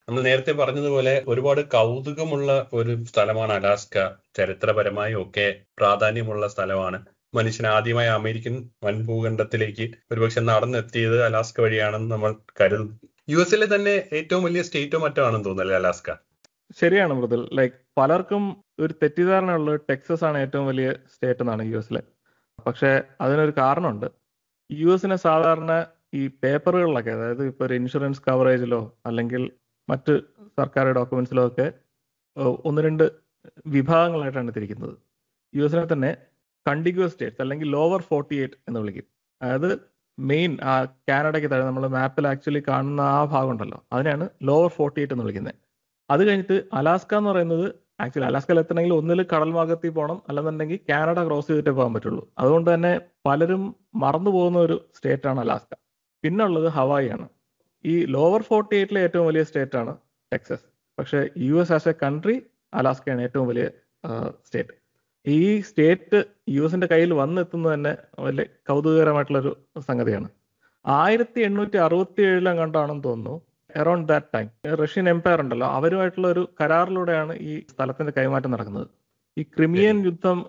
നമ്മൾ നേരത്തെ പറഞ്ഞതുപോലെ ഒരുപാട് കൗതുകമുള്ള ഒരു സ്ഥലമാണ് അലാസ്ക ചരിത്രപരമായും ഒക്കെ പ്രാധാന്യമുള്ള സ്ഥലമാണ് മനുഷ്യൻ ആദ്യമായി അമേരിക്കൻ വൻഭൂഖണ്ഡത്തിലേക്ക് ഒരുപക്ഷെ നടന്നെത്തിയത് അലാസ്ക വഴിയാണെന്ന് നമ്മൾ കരുതുന്നു യു എസിലെ തന്നെ ഏറ്റവും വലിയ സ്റ്റേറ്റോ മറ്റോ ആണെന്ന് തോന്നുന്നല്ലേ അലാസ്ക ശരിയാണ് മൃദുൽ ലൈക്ക് പലർക്കും ഒരു തെറ്റിദ്ധാരണ ഉള്ളത് ടെക്സസ് ആണ് ഏറ്റവും വലിയ സ്റ്റേറ്റ് എന്നാണ് യു എസിലെ പക്ഷെ അതിനൊരു കാരണമുണ്ട് യു എസിനെ സാധാരണ ഈ പേപ്പറുകളിലൊക്കെ അതായത് ഇപ്പോൾ ഒരു ഇൻഷുറൻസ് കവറേജിലോ അല്ലെങ്കിൽ മറ്റ് സർക്കാർ ഡോക്യുമെന്റ്സിലോ ഒക്കെ ഏഹ്, ഒന്ന് രണ്ട് വിഭാഗങ്ങളായിട്ടാണ് തിരിക്കുന്നത് യു എസിനെ തന്നെ കണ്ടിഗ്യൂസ് സ്റ്റേറ്റ്സ് അല്ലെങ്കിൽ ലോവർ ഫോർട്ടി എയ്റ്റ് എന്ന് വിളിക്കും അതായത് മെയിൻ ആ കാനഡയ്ക്ക് താഴെ നമ്മൾ മാപ്പിൽ ആക്ച്വലി കാണുന്ന ആ ഭാഗം ഉണ്ടല്ലോ അതിനാണ് ലോവർ ഫോർട്ടി എയ്റ്റ് എന്ന് വിളിക്കുന്നത് അത് കഴിഞ്ഞിട്ട് അലാസ്ക എന്ന് പറയുന്നത് ആക്ച്വലി അലാസ്കയിൽ എത്തണമെങ്കിൽ ഒന്നിൽ കടൽ മാർഗത്തിൽ പോകണം അല്ലെന്നുണ്ടെങ്കിൽ കാനഡ ക്രോസ് ചെയ്തിട്ടേ പോകാൻ പറ്റുള്ളൂ അതുകൊണ്ട് തന്നെ പലരും മറന്നു പോകുന്ന ഒരു സ്റ്റേറ്റ് ആണ് അലാസ്ക പിന്നെ ഉള്ളത് ഹവായി ആണ് ഈ ലോവർ ഫോർട്ടി എയ്റ്റിലെ ഏറ്റവും വലിയ സ്റ്റേറ്റ് ആണ് ടെക്സസ് പക്ഷേ U S as a country അലാസ്കയാണ് ഏറ്റവും വലിയ സ്റ്റേറ്റ് ഈ സ്റ്റേറ്റ് യു എസിന്റെ കയ്യിൽ വന്നെത്തുന്നത് തന്നെ വലിയ കൗതുകകരമായിട്ടുള്ളൊരു സംഗതിയാണ് ആയിരത്തി എണ്ണൂറ്റി അറുപത്തി ഏഴിലും കണ്ടാണെന്ന് തോന്നുന്നു around that time Russian empire ഉണ്ടല്ലോ അവരുമായിട്ടുള്ള ഒരു കരാറിലൂടെയാണ് ഈ സ്ഥലത്തിന്റെ കൈമാറ്റം നടക്കുന്നത് ഈ ക്രിമിയൻ യുദ്ധം